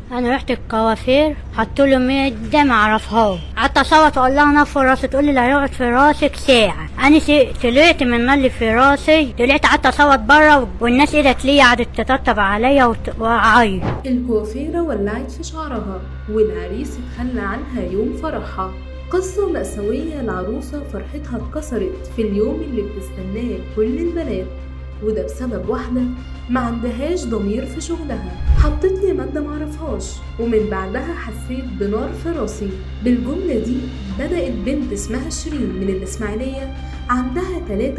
انا رحت الكوافير حطوا له مده ما اعرفهاش قعدت اصوت واقول لها انا في راسي تقول لي اللي هيقعد في راسك ساعه انا س- طلعت من اللي في راسي طلعت قعدت اصوت بره والناس ايدت ليا قعدت تطبطب عليا وت- واعيط الكوافيرة ولعت في شعرها والعريس اتخلى عنها يوم فرحها قصة مأساوية العروسة فرحتها اتكسرت في اليوم اللي بتستناه كل البنات وده بسبب واحدة ما عندهاش ضمير في شغلها حطت لي مادة معرفهاش ومن بعدها حسيت بنار في راسي بالجملة دي بدأت بنت اسمها شيرين من الإسماعيلية عندها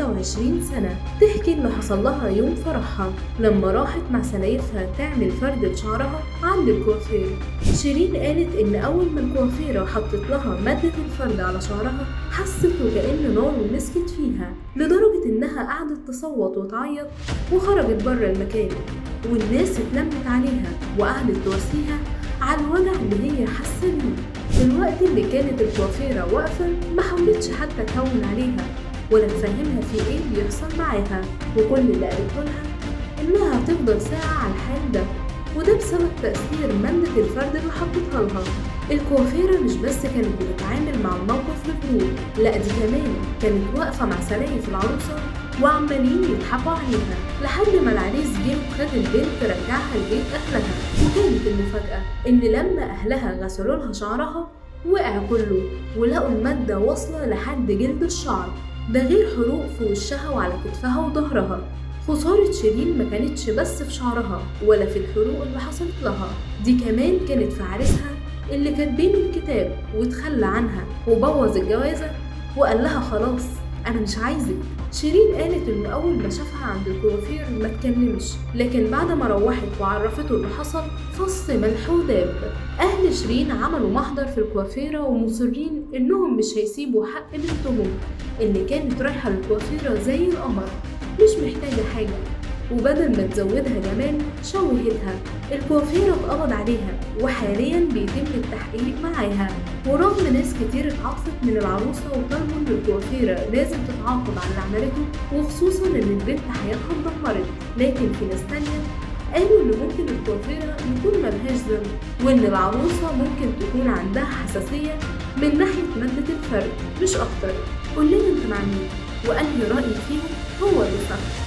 23 سنة تحكي اللي حصل لها يوم فرحها لما راحت مع سلايفها تعمل فردة شعرها عند الكوافير شيرين قالت إن أول ما الكوافيرة حطت لها مادة الفرد على شعرها حست وكأن نار مسكت فيها لدرجة إنها قعدت تصوت وتعيط وخرجت بره المكان والناس اتلمت عليها وقعدت تواسيها على الوجع اللي هي حاسة بيه في الوقت اللي كانت الكوافيرة واقفة ما حاولتش حتى تهون عليها ولا تفهمها في ايه بيحصل معاها وكل اللي قالته لها انها هتفضل ساعة على الحال ده وده بسبب تأثير مادة الفرد اللي حطتها لها الكوافيرة مش بس كانت بتتعامل مع الموقف بهدوء لا دي كمان كانت واقفة مع سلايف العروسة وعمالين يضحكوا عليها لحد ما العريس جه وخد البنت رجعها لبيت أهلها وكانت المفاجأة إن لما أهلها غسلوا لها شعرها وقع كله ولقوا المادة واصلة لحد جلد الشعر ده غير حروق في وشها وعلى كتفها وظهرها خسارة شيرين ما كانتش بس في شعرها ولا في الحروق اللي حصلت لها دي كمان كانت في عريسها اللي كاتبين الكتاب وتخلى عنها وبوظ الجوازة وقال لها خلاص أنا مش عايزك شيرين قالت إنه أول ما شافها عند الكوافير ما اتكلمش لكن بعد ما روحت وعرفته اللي حصل فص ملح وداب أهل شيرين عملوا محضر في الكوافيرة ومصرين إنهم مش هيسيبوا حق بنتهم اللي كانت رايحة للكوافيرة زي القمر مش محتاجة حاجة وبدل ما تزودها جمال شوهتها الكوافيرة اتقبض عليها وحاليا بيتم التحقيق معاها ورغم ناس كتير اتعاطفت من العروسة وطلبوا ان الكوافيرة لازم تتعاقب على اللي عملته وخصوصا ان البنت حياتها اتدمرت لكن في ناس تانية قالوا ان ممكن الكوافيرة يكون ملهاش ذنب وان العروسة ممكن تكون عندها حساسية من ناحية مادة الفرد مش اكتر قول لنا انت مع مين وانهي رأي فيهم هو اللي صح